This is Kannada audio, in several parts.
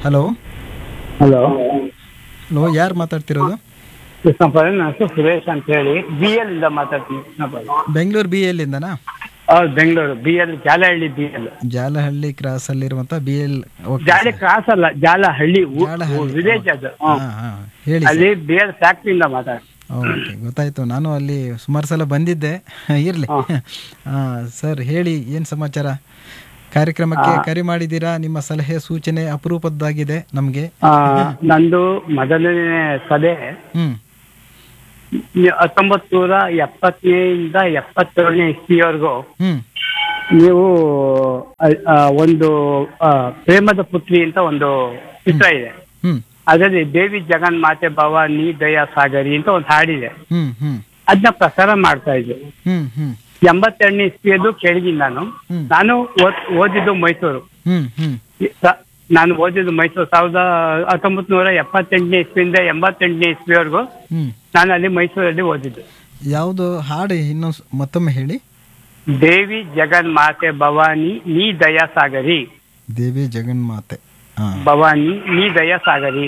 ಹಲೋ ಹಲೋ ಹಲೋ ಯಾರು ಮಾತಾಡ್ತಿರೋದು ಕೃಷ್ಣಪ್ಪ ನನ್ನ ಹೆಸರು ಸುರೇಶ್ ಅಂತ ಹೇಳಿ ಬಿ ಎಲ್ ಇಂದ ಮಾತಾಡ್ತೀನಿ ಕೃಷ್ಣಪ್ಪ ಬೆಂಗಳೂರು ಬಿ ಎಲ್ಲಿಂದನಾ ಹೌದು Bengaluru B L Jalahalli B L Jalahalli cross ಅಲ್ಲಿರುವಂತ ಬಿ ಎಲ್ ಜಾಲಿ ಕ್ರಾಸ್ ಅಲ್ಲ ಜಾಲಹಳ್ಳಿ ಜಾಲಹಳ್ಳಿ. ವಿಲೇಜ್ ಅದು ಹ್ಮ್. ಹೇಳಿ ಅಲ್ಲಿ ಬಿ ಎಲ್ ಫ್ಯಾಕ್ಟ್ರಿಯಿಂದ ಮಾತಾಡ ಓಕೆ ಗೊತ್ತಾಯ್ತು ನಾನು ಅಲ್ಲಿ ಸುಮಾರು ಸಲ ಬಂದಿದ್ದೆ ಇರ್ಲಿ ಸರ್ ಹೇಳಿ ಏನ್ ಸಮಾಚಾರ ಕಾರ್ಯಕ್ರಮಕ್ಕೆ ಕರೆ ಮಾಡಿದ್ದೀರಾ ನಿಮ್ಮ ಸಲಹೆ ಸೂಚನೆ ಅಪರೂಪದ್ದಾಗಿದೆ ನಮ್ಗೆ ನಂದು ಮೊದಲನೇ ಸಭೆ ಹ್ಮ್ ಹತ್ತೊಂಬತ್ ನೂರ ಎಪ್ಪತ್ತನೇಯಿಂದ ಎಪ್ಪತ್ತೇಳನೇ ಇಸ್ವಿಯವರೆಗೂ ಹ್ಮ್ ನೀವು ಆ, ಆ, ಒಂದು ಆ, ಪ್ರೇಮದ ಪುತ್ರಿ ಅಂತ ಒಂದು ಚಿತ್ರ ಇದೆ ಹ್ಮ್ ಅದರಲ್ಲಿ ದೇವಿ ಜಗನ್ ಮಾತೆ ಭವ ನೀ ದಯಾ ಸಾಗರಿ ಅಂತ ಒಂದು ಹಾಡಿದೆ ಹ್ಮ್ ಹ್ಮ್ ಅದನ್ನ ಪ್ರಸಾರ ಮಾಡ್ತಾ ಇದ್ದೆ ಹ್ಮ್ ಹ್ಮ್ ಎಂಬತ್ತೆರಡನೇ ಇಸ್ವಿಯದು ಕೇಳಿದ್ದೀನಿ ನಾನು ಹ್ಮ್. ನಾನು ಓದ್- ಓದಿದ್ದು ಮೈಸೂರು ಹ್ಮ್ ಹ್ಮ್ ಈ ಸ- ನಾನು ಓದಿದ್ದು ಮೈಸೂರು ಸಾವಿರದ ಹತ್ತೊಂಬತ್ ನೂರ ಎಪ್ಪತ್ತೆಂಟನೇ ಇಸ್ವಿಯಿಂದ ಎಂಬತ್ತೆಂಟನೇ ಇಸ್ವಿವರೆಗೂ ಹ್ಮ್ ನಾನು ಅಲ್ಲಿ ಮೈಸೂರಲ್ಲಿ ಓದಿದ್ದು ಯಾವುದು ಹಾಡು ಇನ್ನೊಂದು ಸ್- ಮತ್ತೊಮ್ಮೆ ಹೇಳಿ ದೇವಿ ಜಗನ್ ಮಾತೆ ಭವಾನಿ ನೀ ದಯಾ ಸಾಗರಿ ದೇವಿ ಜಗನ್ಮಾತೆ ಹಾ ಭವಾನಿ ನೀ ದಯಾ ಸಾಗರಿ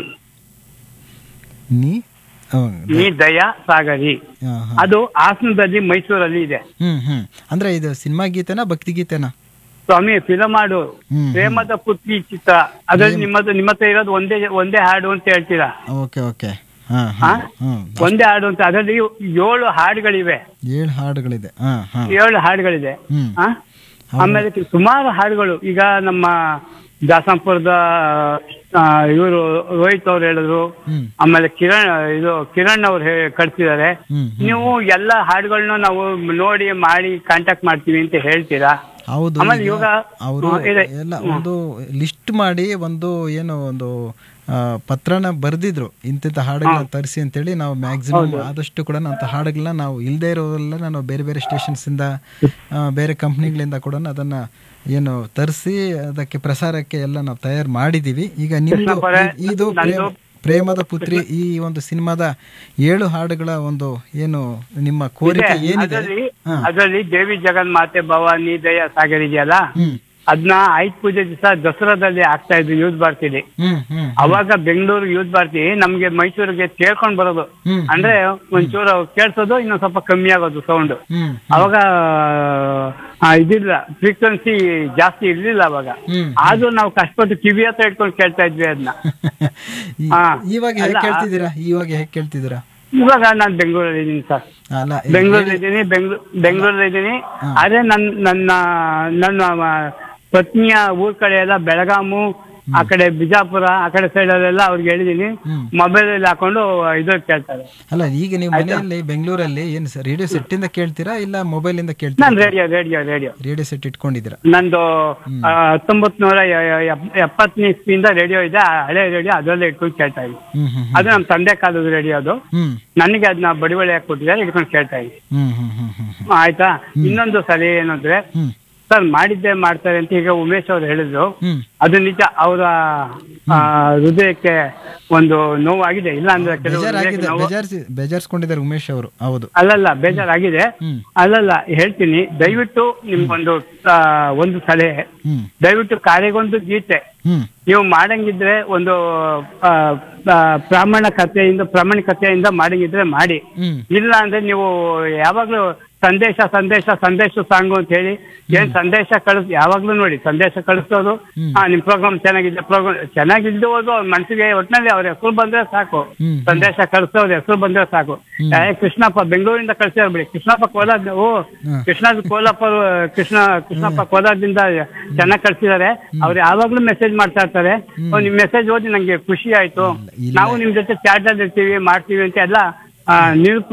ನೀ ಆ, ದ- ನೀ ದಯಾ ಸಾಗರಿ ಆ, ಹಾ. ಅದು ಹಾಸನದಲ್ಲಿ ಮೈಸೂರಲ್ಲಿ ಇದೆ ಹ್ಮ್ ಹ್ಮ್ ಅಂದ್ರೆ ಇದು ಸಿನಿಮಾ ಗೀತೆನಾ ಭಕ್ತಿ ಗೀತೆನಾ ಸ್ವಾಮಿ ಫಿಲಂ ಹಾಡು ಹ್ಮ್, ಪ್ರೇಮದ ಪುತ್ರಿ ಚಿತ್ರ ಅದ್ರಲ್ಲಿ ನಿಮ್ಮದು ನಿಮ್ಮ ಹತ್ರ ಇರೋದು ಒಂದೇ ಒಂದೇ ಹಾಡು ಅಂತ ಹೇಳ್ತೀರಾ ಓಕೆ ಓಕೆ ಹಾ ಹಾ? ಹಾ ಹ್ಮ್ ಒಂದೇ ಹಾಡು ಅಂತ ಅದರಲ್ಲಿ ಏಳು ಹಾಡುಗಳಿವೆ ಏಳು ಹಾಡುಗಳಿದೆ ಹಾ ಹಾ ಏಳು ಹಾಡುಗಳಿದೆ ಹ್ಮ್ ಆ? ಆಮೇಲೆ ಸುಮಾರು ಹಾಡುಗಳು ಈಗ ನಮ್ಮ ದಾಸಂಪುರದ ಇವರು ರೋಹಿತ್ ಅವ್ರು ಹೇಳಿದ್ರು ಹ್ಮ್ ಆಮೇಲೆ ಕಿರಣ್ ಇದು ಕಿರಣ್ ಅವ್ರು ಹೇ- ಕಳ್ಸಿದ್ದಾರೆ ಹ್ಮ್ ಹ್ಮ್. ನೀವು ಎಲ್ಲ ಹಾಡುಗಳನ್ನ ನಾವು ನೋಡಿ ಮಾಡಿ ಕಾಂಟ್ಯಾಕ್ಟ್ ಮಾಡ್ತೀವಿ ಅಂತ ಹೇಳ್ತೀರಾ ಹೌದು ಆಮೇಲೆ ಈಗ ಇವಾಗ ಅವರು ಹ್ಮ್, ಇದೆ. ಎಲ್ಲ ಒಂದು ಲಿಸ್ಟ್ ಮಾಡಿ ಒಂದು ಏನು ಒಂದು ಆ, ಪತ್ರನ ಬರೆದಿದ್ರು ಇಂತಿಂತ ಹಾಡುಗಳನ್ನ ತರಿಸಿ ಅಂತೇಳಿ ನಾವು ಮ್ಯಾಕ್ಸಿಮಮ್ ಆದಷ್ಟು ಕೂಡ ಅಂತ ಹಾಡುಗಳನ್ನ ನಾವು ಇಲ್ಲದೆ ಇರೋದೆಲ್ಲ ನಾನು ಬೇರೆ ಬೇರೆ ಸ್ಟೇಷನ್ಸ್ ಇಂದ ಆ, ಬೇರೆ ಕಂಪ್ನಿಗಳಿಂದ ಕೂಡ ಅದನ್ನ ಏನು ತರಿಸಿ ಅದಕ್ಕೆ ಪ್ರಸಾರಕ್ಕೆ ಎಲ್ಲ ನಾವು ತಯಾರು ಮಾಡಿದೀವಿ ಈಗ ನಿಮ್ದು ಕೃಷ್ಣಪ್ಪರೇ, ಇ- ಇದು ಪ್ರೇಮ- ಪ್ರೇಮದ ಪುತ್ರಿ ಈ ಒಂದು ಸಿನಿಮಾದ ಏಳು ಹಾಡುಗಳ ಒಂದು ಏನು ನಿಮ್ಮ ಕೋರಿಕೆ ಏನಿದೆ ಅದರಲ್ಲಿ ಹಾ. ಅದರಲ್ಲಿ ದೇವಿ ಜಗನ್ ಮಾತೆ ಭವಾನಿ ದಯ ಸಾಗರ್ ಇದೆಯಲ್ಲ ಹ್ಮ್ ಅದನ್ನ ಆಯ್ತು ಪೂಜೆ ದಿವಸ ದಸರಾದಲ್ಲಿ ಆಗ್ತಾ ಇದ್ರು ಯೂತ್ ಭಾರತಿಲಿ ಹ್ಮ್ ಹ್ಮ್ ಅವಾಗ ಬೆಂಗಳೂರು ಯೂತ್ ಭಾರತಿ ನಮ್ಗೆ ಮೈಸೂರಿಗೆ ಕೇಳ್ಕೊಂಡ್ ಬರೋದು ಹ್ಮ್ ಅಂದ್ರೆ ಒಂಚೂರು ಕೇಳ್ಸೋದು ಇನ್ನೊಂದ್ ಸ್ವಲ್ಪ ಕಮ್ಮಿ ಆಗೋದು ಸೌಂಡ್ ಹ್ಮ್ ಅವಾಗ ಆ, ಇದಿಲ್ಲ ಫ್ರೀಕ್ವೆನ್ಸಿ ಜಾಸ್ತಿ ಇರ್ಲಿಲ್ಲ ಅವಾಗ ಹ್ಮ್ ಆದ್ರೂ ನಾವು ಕಷ್ಟಪಟ್ಟು ಕಿವಿ ಹತ್ರ ಇಟ್ಕೊಂಡು ಕೇಳ್ತಾ ಇದ್ವಿ ಅದನ್ನ ಈ- ಹಾ. ಇವಾಗ ಹೇಗೆ ಅಲ್ಲ, ಕೇಳ್ತಿದ್ದೀರಾ ಇವಾಗ ಹೇಗೆ ಕೇಳ್ತಿದ್ದೀರಾ ಇವಾಗ ನಾನು ಬೆಂಗಳೂರಲ್ಲಿ ಇದ್ದೀನಿ ಸರ್ ಅಲ್ಲ ಬೆಂಗಳೂರಲ್ಲಿ ಇದ್ದೀನಿ ಬೆಂಗಳೂರು ಬೆಂಗಳೂರಲ್ಲಿ ಇದ್ದೀನಿ ಆದ್ರೆ ನನ್ ನನ್ನ ನನ್ನ ಮ- ಪತ್ನಿಯ ಊರ್ ಕಡೆ ಎಲ್ಲ ಬೆಳಗಾಮು ಆ ಕಡೆ ಬಿಜಾಪುರ ಆ ಕಡೆ ಸೈಡ್ ಅಲ್ಲೆಲ್ಲ ಅವ್ರಿಗೆ ಹೇಳಿದೀನಿ ಹ್ಮ್. ಮೊಬೈಲ್ ಅಲ್ಲಿ ಹಾಕೊಂಡು ಇದು ಕೇಳ್ತಾರೆ ಅಲ್ಲ ಈಗ ನೀವು ಮನೆಯಲ್ಲಿ ಬೆಂಗಳೂರಲ್ಲಿ ಏನು ಸರ್ ರೇಡಿಯೋ ಸೆಟ್ ಇಂದ ಕೇಳ್ತೀರಾ ಇಲ್ಲ ಮೊಬೈಲ್ ಇಂದ ಕೇಳ್ತೀರಾ ನಾನು radio radio radio radio set ಇಟ್ಕೊಂಡಿದ್ದೀರಾ ನಂದು ಹತ್ತೊಂಬತ್ ನೂರ ಎಪ್ಪತ್ತನೇ ಇಸ್ವಿಯಿಂದ ರೇಡಿಯೋ ಇದೆ ಆ ಹಳೆ ರೇಡಿಯೋ ಅದರಲ್ಲೇ ಇಟ್ಕೊಂಡು ಕೇಳ್ತಾ ಇದ್ದೀನಿ ಹ್ಮ್ ಹ್ಮ್ ಅದು ನಮ್ಮ ತಂದೆ ಕಾಲದ ರೇಡಿಯೋ ಅದು ಹ್ಮ್ ನನಗೆ ಅದನ್ನ ಬಡಿವಳಿ ಹಾಕಿ ಕೊಟ್ಟಿದ್ದಾರೆ ಇಟ್ಕೊಂಡು ಕೇಳ್ತಾ ಇದ್ದೀನಿ ಹ್ಮ್ ಹ್ಮ್ ಹ್ಮ್ ಹ್ಮ್ ಹ್ಮ್ ಆಯ್ತಾ ಇನ್ನೊಂದು ಸರಿ ಏನಂದ್ರೆ ಹ್ಮ್ ಸರ್ ಮಾಡಿದ್ದೆ ಮಾಡ್ತಾರೆ ಅಂತ ಈಗ ಉಮೇಶ್ ಅವ್ರು ಹೇಳಿದ್ರು ಹ್ಮ್ ಅದು ನಿಜ ಅವರ ಹೃದಯಕ್ಕೆ ಒಂದು ನೋವಾಗಿದೆ ಇಲ್ಲ ಅಂದ್ರೆ ಕೆಲವು ಹೃದಯಕ್ಕೆ ಬೇಜಾರಾಗಿದೆ ನೋವು ಬೇಜಾರ್ಸಿ ಬೇಜಾರ್ಸ್ಕೊಂಡಿದ್ದಾರೆ ಉಮೇಶ್ ಅವರು ಹೌದು ಅಲ್ಲಲ್ಲ ಬೇಜಾರಾಗಿದೆ ಹ್ಮ್ ಅಲ್ಲಲ್ಲ ಹೇಳ್ತೀನಿ ದಯವಿಟ್ಟು ನಿಮ್ಗೊಂದು ಆ, ಒಂದು ಸಲಹೆ ಹ್ಮ್ ದಯವಿಟ್ಟು ಕಾರ್ಯಗೊಂದು ಗೀತೆ ಹ್ಮ್ ನೀವು ಮಾಡಂಗಿದ್ರೆ ಒಂದು ಆ, ಆ, ಪ್ರಾಮಾಣಿಕತೆಯಿಂದ ಪ್ರಾಮಾಣಿಕತೆಯಿಂದ ಮಾಡಂಗಿದ್ರೆ ಮಾಡಿ ಹ್ಮ್ ಇಲ್ಲ ಅಂದ್ರೆ ನೀವು ಯಾವಾಗ್ಲೂ ಸಂದೇಶ ಸಂದೇಶ ಸಂದೇಶ ಸಾಂಗು ಅಂತ ಹೇಳಿ ಏನ್ ಸಂದೇಶ ಕಳಿಸ್ ಯಾವಾಗ್ಲೂ ನೋಡಿ ಸಂದೇಶ ಕಳಿಸೋದು ಹ್ಮ್. ಹಾ ನಿಮ್ ಪ್ರೋಗ್ರಾಮ್ ಚೆನ್ನಾಗಿದೆ ಪ್ರೋಗ್ರಾಮ್ ಚೆನ್ನಾಗಿದ್ದು ಹೋದು ಅವ್ರ ಮನಸ್ಸಿಗೆ ಒಟ್ಟಿನಲ್ಲಿ ಅವ್ರ ಹೆಸರು ಬಂದ್ರೆ ಸಾಕು ಹ್ಮ್. ಸಂದೇಶ ಕಳಿಸೋರ್ ಹೆಸರು ಬಂದ್ರೆ ಸಾಕು ಹ್ಮ್. ಏ, ಕೃಷ್ಣಪ್ಪ ಬೆಂಗಳೂರಿಂದ ಕಳ್ಸಿದಾರೆ ಬಿಡಿ ಕೃಷ್ಣಪ್ಪ ಕೋಲಾರ ಓ ಹ್ಮ್. ಕೃಷ್ಣ ಕೋಲಪ್ಪ ಕೃಷ್ಣ ಕೃಷ್ಣಪ್ಪ ಕೋಲಾರದಿಂದ ಚೆನ್ನಾಗಿ ಕಳಿಸಿದ್ದಾರೆ ಅವ್ರು ಯಾವಾಗ್ಲೂ ಮೆಸೇಜ್ ಮಾಡ್ತಾ ಇರ್ತಾರೆ ಓ, ನಿಮ್ ಮೆಸೇಜ್ ಓದಿ ನಂಗೆ ಖುಷಿ ಆಯ್ತು ಇಲ್ಲ. ನಾವು ನಿಮ್ ಜೊತೆ ಚಾಟ್ ಅಲ್ಲಿ ಇರ್ತೀವಿ ಮಾಡ್ತೀವಿ ಅಂತ ಎಲ್ಲ ಆ, ನಿರೂಪ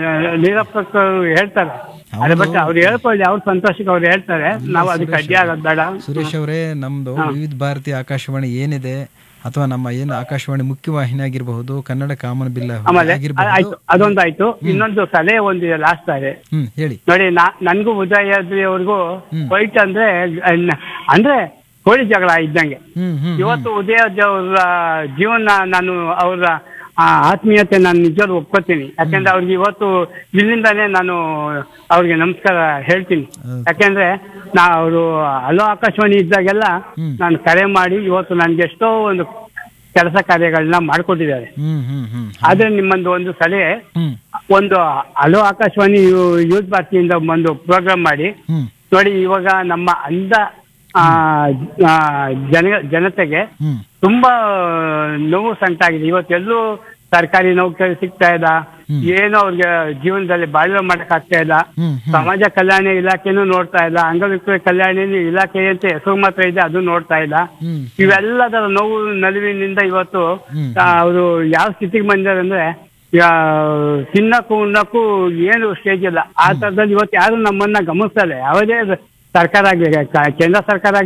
ನಿರೂಪಕರು ಹೇಳ್ತಾರೆ ಅದ್ರ ಬಟ್ ಅವ್ರು ಹೇಳ್ಕೊಳ್ಳಿ ಅವ್ರ ಸಂತೋಷಕ್ಕೆ ಅವ್ರು ಹೇಳ್ತಾರೆ ನಾವು ಅದಕ್ಕೆ ಅಡ್ಡಿ ಆಗೋದು ಬೇಡ ಸುರೇಶ್ ಅವರೇ ನಮ್ದು ವಿವಿಧ ಭಾರತಿ ಆಕಾಶವಾಣಿ ಏನಿದೆ ಅಥವಾ ನಮ್ಮ ಏನು ಆಕಾಶವಾಣಿ ಮುಖ್ಯವಾಹಿನಿ ಆಗಿರಬಹುದು ಕನ್ನಡ ಕಾಮನ್ ಬಿಲ್ ಆಮೇಲೆ ಅ- ಆಗಿರಬಹುದು ಆಯ್ತು ಅದೊಂದಾಯ್ತು ಇನ್ನೊಂದು ಸಲಹೆ ಒಂದಿದೆ ಲಾಸ್ಟ್ ಆದ್ರೆ ಹ್ಮ್ ಹೇಳಿ ನೋಡಿ ನಾ ನನ್ಗೂ ಉದಯಾದ್ರಿ ಅವ್ರಿಗೂ ಹ್ಮ್. ಫೈಟ್ ಅಂದ್ರೆ ಅಹ್, ಅಂದ್ರೆ ಕೋಳಿ ಜಗಳ ಇದ್ದಂಗೆ ಹ್ಮ್ ಹ್ಮ್ ಇವತ್ತು ಉದಯಾದ್ರಿ ಅವರ ಜೀವನ ನಾನು ಅವರ ಆ ಆತ್ಮೀಯತೆ ನಾನು ನಿಜವಾಗ್ಲೂ ಒಪ್ಕೋತೀನಿ ಯಾಕಂದ್ರೆ ಅವ್ರಿಗೆ ಇವತ್ತು ಇಲ್ಲಿಂದಾನೇ ನಾನು ಅವ್ರಿಗೆ ನಮಸ್ಕಾರ ಹೇಳ್ತೀನಿ ಹೌದು. ಯಾಕಂದ್ರೆ ನಾ ಅವರು ಹಲೋ ಆಕಾಶವಾಣಿ ಇದ್ದಾಗೆಲ್ಲ ಹ್ಮ್. ನಾನು ಕರೆ ಮಾಡಿ ಇವತ್ತು ನನ್ಗೆ ಎಷ್ಟೋ ಒಂದು ಕೆಲಸ ಕಾರ್ಯಗಳನ್ನ ಮಾಡ್ಕೊಟ್ಟಿದ್ದಾರೆ ಹ್ಮ್ ಹ್ಮ್ ಹ್ಮ್ ಆದ್ರೆ ನಿಮ್ಮೊಂದು ಒಂದು ಸಲಹೆ ಹ್ಮ್ ಒಂದು ಹಲೋ ಆಕಾಶವಾಣಿ ಯೂತ್ ಭಾರತಿಯಿಂದ ಒಂದು ಪ್ರೋಗ್ರಾಮ್ ಮಾಡಿ ಹ್ಮ್ ನೋಡಿ ಇವಾಗ ನಮ್ಮ ಅಂಧ ಆ, ಆ, ಜನ ಜನತೆಗೆ ಹ್ಮ್ ತುಂಬಾ ನೋವು ಸಂಕಟಾಗಿದೆ ಇವತ್ತೆಲ್ಲೂ ಸರ್ಕಾರಿ ನೌಕರಿ ಸಿಗ್ತಾ ಇಲ್ಲ ಹ್ಮ್. ಏನು ಅವ್ರಿಗೆ ಜೀವನದಲ್ಲಿ ಬಾಳ್ವೆ ಮಾಡಕ್ ಆಗ್ತಾ ಇಲ್ಲ ಹ್ಮ್ ಹ್ಮ್ ಸಮಾಜ ಕಲ್ಯಾಣ ಇಲಾಖೆನೂ ನೋಡ್ತಾ ಇಲ್ಲ ಅಂಗವಿಕಲ ಕಲ್ಯಾಣ ಇಲಾಖೆ ಅಂತ ಹೆಸರು ಮಾತ್ರ ಇದೆ ಅದು ನೋಡ್ತಾ ಇಲ್ಲ ಹ್ಮ್ ಇವೆಲ್ಲದರ ನೋವು ನಲಿವಿನಿಂದ ಇವತ್ತು ಹ್ಮ್. ಅವರು ಯಾವ ಸ್ಥಿತಿಗೆ ಬಂದಿದ್ದಾರೆ ಅಂದ್ರೆ ಯಾ- ತಿನ್ನಕ್ಕೂ ಉಣ್ಣಕ್ಕೂ ಏನು ಸ್ಟೇಜ್ ಇಲ್ಲ ಆ ತರದಲ್ಲಿ ಇವತ್ತು ಯಾರು ನಮ್ಮನ್ನ ಗಮನಿಸ್ತಾರೆ ಯಾವುದೇ ಸರ್ಕಾರ ಆಗ್ಲಿ ಕ- ಕೇಂದ್ರ ಸರ್ಕಾರ